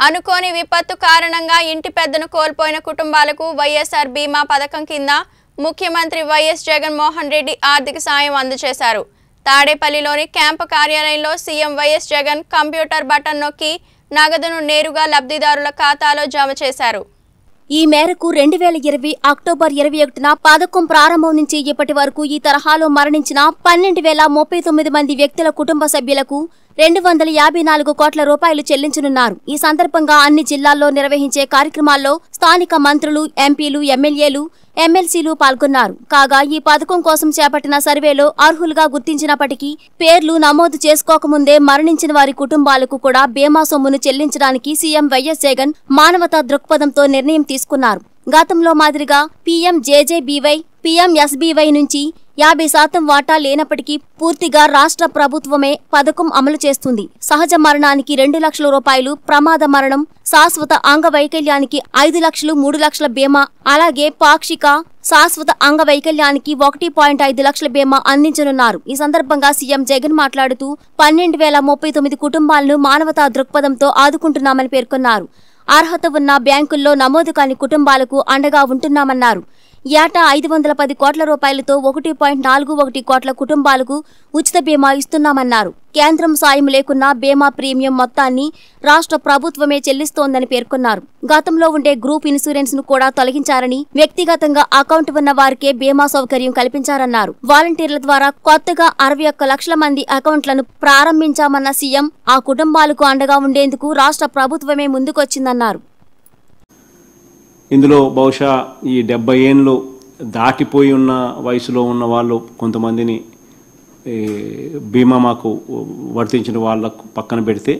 అనుకోని విపత్తు కారణంగా ఇంటి పెద్దను కోల్పోయిన కుటుంబాలకు వైఎస్ఆర్ బీమా పథకం కింద ముఖ్యమంత్రి వైఎస్ జగన్మోహన్ రెడ్డి ఆర్థిక సాయం అందజేశారు తాడేపల్లిలోని క్యాంపు కార్యాలయంలో CM YS Jagan computer button నొక్కి నగదును నేరుగా లబ్ధిదారుల ఖాతాలో జమ చేశారు ఈ మేరకు రెండు వేల ఇరవై అక్టోబర్ ఇరవై ఒకటిన పథకం ప్రారంభం నుంచి ఇప్పటి వరకు ఈ తరహాలో మరణించిన పన్నెండు వేల ముప్పై తొమ్మిది మంది వ్యక్తుల కుటుంబ సభ్యులకు రెండు వందల యాభై నాలుగు కోట్ల రూపాయలు చెల్లించనున్నారు ఈ సందర్భంగా అన్ని జిల్లాల్లో నిర్వహించే కార్యక్రమాల్లో స్థానిక మంత్రులు ఎంపీలు ఎమ్మెల్యేలు ఎమ్మెల్సీలు పాల్గొన్నారు కాగా ఈ పథకం కోసం చేపట్టిన సర్వేలో అర్హులుగా గుర్తించినప్పటికీ పేర్లు నమోదు చేసుకోకముందే మరణించిన వారి కుటుంబాలకు కూడా బీమా సొమ్మును చెల్లించడానికి సీఎం వైఎస్ జగన్ మానవతా దృక్పథంతో నిర్ణయం తీసుకున్నారు గతంలో మాదిరిగా పీఎం జేజేబీవై పీఎం ఎస్బీవై నుంచి యాభై శాతం వాటా లేనప్పటికీ పూర్తిగా రాష్ట్ర ప్రభుత్వమే పథకం అమలు చేస్తుంది సహజ మరణానికి రెండు లక్షల రూపాయలు ప్రమాద మరణం శాశ్వత అంగవైకల్యానికి ఐదు లక్షలు మూడు లక్షల బీమా అలాగే పాక్షిక శాశ్వత అంగవైకల్యానికి ఒకటి పాయింట్ ఐదు లక్షల బీమా అందించనున్నారు ఈ సందర్భంగా సీఎం జగన్ మాట్లాడుతూ పన్నెండు వేల ముప్పై తొమ్మిది కుటుంబాలను మానవతా దృక్పథంతో ఆదుకుంటున్నామని పేర్కొన్నారు అర్హత ఉన్న బ్యాంకుల్లో నమోదు కాని కుటుంబాలకు అండగా ఉంటున్నామన్నారు ఏటా ఐదు వందల పది కోట్ల రూపాయలతో ఒకటి పాయింట్ నాలుగు ఒకటి కోట్ల కుటుంబాలకు ఉచిత బీమా ఇస్తున్నామన్నారు కేంద్రం సాయం లేకున్నా బీమా ప్రీమియం మొత్తాన్ని రాష్ట్ర ప్రభుత్వమే చెల్లిస్తోందని పేర్కొన్నారు గతంలో ఉండే గ్రూప్ ఇన్సూరెన్స్ ను కూడా తొలగించారని వ్యక్తిగతంగా అకౌంట్ ఉన్న వారికే బీమా సౌకర్యం కల్పించారన్నారు వాలంటీర్ల ద్వారా కొత్తగా అరవై ఒక్క లక్షల మంది అకౌంట్లను ప్రారంభించామన్న సీఎం ఆ కుటుంబాలకు అండగా ఉండేందుకు రాష్ట్ర ప్రభుత్వమే ముందుకొచ్చిందన్నారు ఇందులో బహుశా ఈ డెబ్బై ఏళ్ళు దాటిపోయి ఉన్న వయసులో ఉన్న వాళ్ళు కొంతమందిని ఈ, బీమా మాకు వర్తించిన వాళ్ళకు పక్కన పెడితే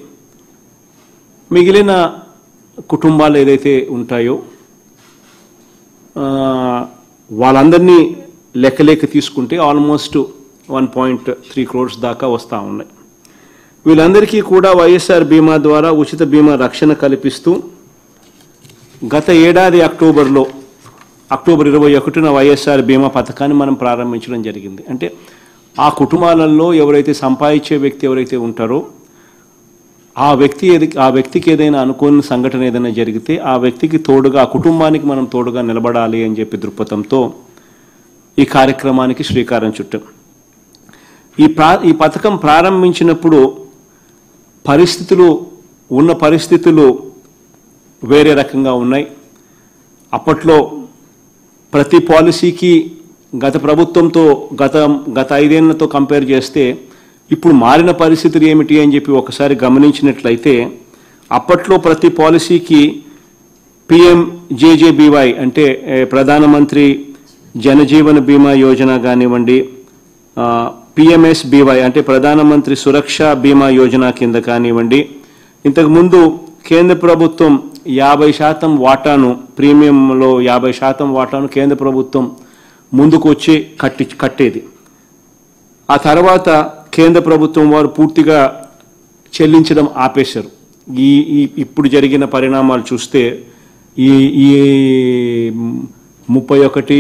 మిగిలిన కుటుంబాలు ఏదైతే ఉంటాయో ఆ, వాళ్ళందరినీ లెక్కలేక తీసుకుంటే almost one point three crores దాకా వస్తూ ఉన్నాయి వీళ్ళందరికీ కూడా వైఎస్ఆర్ బీమా ద్వారా ఉచిత బీమా రక్షణ కల్పిస్తూ గత ఏడాది అక్టోబర్లో అక్టోబర్ ఇరవై ఒకటిన వైఎస్ఆర్ బీమా పథకాన్ని మనం ప్రారంభించడం జరిగింది అంటే ఆ కుటుంబాలలో ఎవరైతే సంపాదించే వ్యక్తి ఎవరైతే ఉంటారో ఆ వ్యక్తి ఏది ఆ వ్యక్తికి ఏదైనా అనుకోని సంఘటన ఏదైనా జరిగితే ఆ వ్యక్తికి తోడుగా ఆ కుటుంబానికి మనం తోడుగా నిలబడాలి అని చెప్పి దృక్పథంతో ఈ కార్యక్రమానికి శ్రీకారం చుట్టాం ఈ ప్రా ఈ పథకం ప్రారంభించినప్పుడు పరిస్థితులు ఉన్న పరిస్థితులు వేరే రకంగా ఉన్నాయి అప్పట్లో ప్రతి పాలసీకి గత ప్రభుత్వంతో గత గత ఐదేళ్లతో కంపేర్ చేస్తే ఇప్పుడు మారిన పరిస్థితులు ఏమిటి అని చెప్పి ఒకసారి గమనించినట్లయితే అప్పట్లో ప్రతి పాలసీకి పిఎం జేజేబీవై అంటే ఏ, ప్రధానమంత్రి జనజీవన బీమా యోజన కానివ్వండి పిఎంఎస్ బీవై అంటే ప్రధానమంత్రి సురక్ష బీమా యోజన కింద కానివ్వండి ఇంతకుముందు కేంద్ర ప్రభుత్వం యాభై శాతం వాటాను ప్రీమియంలో యాభై శాతం వాటాను కేంద్ర ప్రభుత్వం ముందుకు వచ్చి కట్టి కట్టేది ఆ తర్వాత కేంద్ర ప్రభుత్వం వారు పూర్తిగా చెల్లించడం ఆపేశారు ఈ ఈ ఇప్పుడు జరిగిన పరిణామాలు చూస్తే ఈ ఈ ముప్పై ఒకటి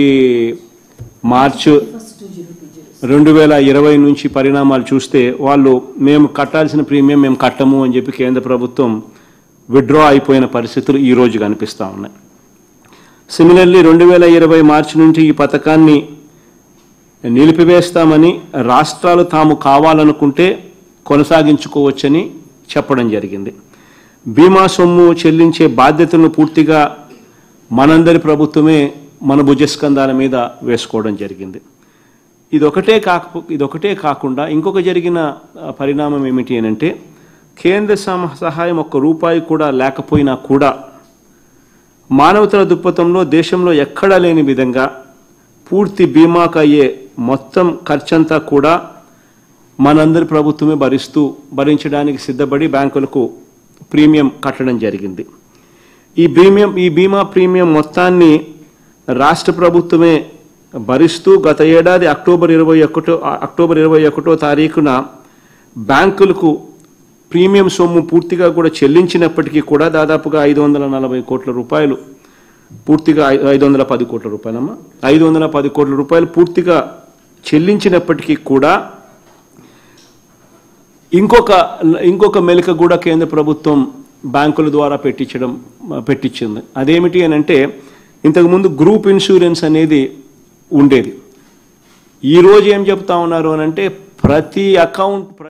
మార్చ్ రెండు వేల ఇరవై నుంచి పరిణామాలు చూస్తే వాళ్ళు మేము కట్టాల్సిన ప్రీమియం మేము కట్టము అని చెప్పి కేంద్ర ప్రభుత్వం విత్డ్రా అయిపోయిన పరిస్థితులు ఈ రోజు కనిపిస్తూ ఉన్నాయి సిమిలర్లీ రెండు వేల ఇరవై మార్చి నుంచి ఈ పథకాన్ని నిలిపివేస్తామని రాష్ట్రాలు తాము కావాలనుకుంటే కొనసాగించుకోవచ్చని చెప్పడం జరిగింది బీమా సొమ్ము చెల్లించే బాధ్యతలను పూర్తిగా మనందరి ప్రభుత్వమే మన భుజస్కంధాల మీద వేసుకోవడం జరిగింది ఇదొకటే కాక ఇదొకటే కాకుండా ఇంకొక జరిగిన ఆ, పరిణామం ఏమిటి అని అంటే కేంద్ర సమ- సహాయం ఒక్క రూపాయి కూడా లేకపోయినా కూడా మానవతల దృక్పథంలో దేశంలో ఎక్కడా లేని విధంగా పూర్తి బీమాకు అయ్యే మొత్తం ఖర్చంతా కూడా మనందరి ప్రభుత్వమే భరిస్తూ భరించడానికి సిద్ధపడి బ్యాంకులకు ప్రీమియం కట్టడం జరిగింది ఈ ప్రీమియం ఈ బీమా ప్రీమియం మొత్తాన్ని రాష్ట్ర ప్రభుత్వమే భరిస్తూ గత ఏడాది అక్టోబర్ ఇరవై ఒకటో అక్టోబర్ ఇరవై ఒకటో తారీఖున బ్యాంకులకు ప్రీమియం సొమ్ము పూర్తిగా కూడా చెల్లించినప్పటికీ కూడా దాదాపుగా ఐదు వందల నలభై కోట్ల రూపాయలు పూర్తిగా ఐ- ఐదు వందల పది కోట్ల రూపాయలమ్మా ఐదు వందల పది కోట్ల రూపాయలు పూర్తిగా చెల్లించినప్పటికీ కూడా ఇంకొక ఇంకొక మెలిక కూడా కేంద్ర ప్రభుత్వం బ్యాంకుల ద్వారా పెట్టించడం పెట్టించింది అదేమిటి అని అంటే ఇంతకుముందు గ్రూప్ ఇన్సూరెన్స్ అనేది ఉండేది ఈరోజు ఏం చెప్తా ఉన్నారు అని అంటే ప్రతి అకౌంట్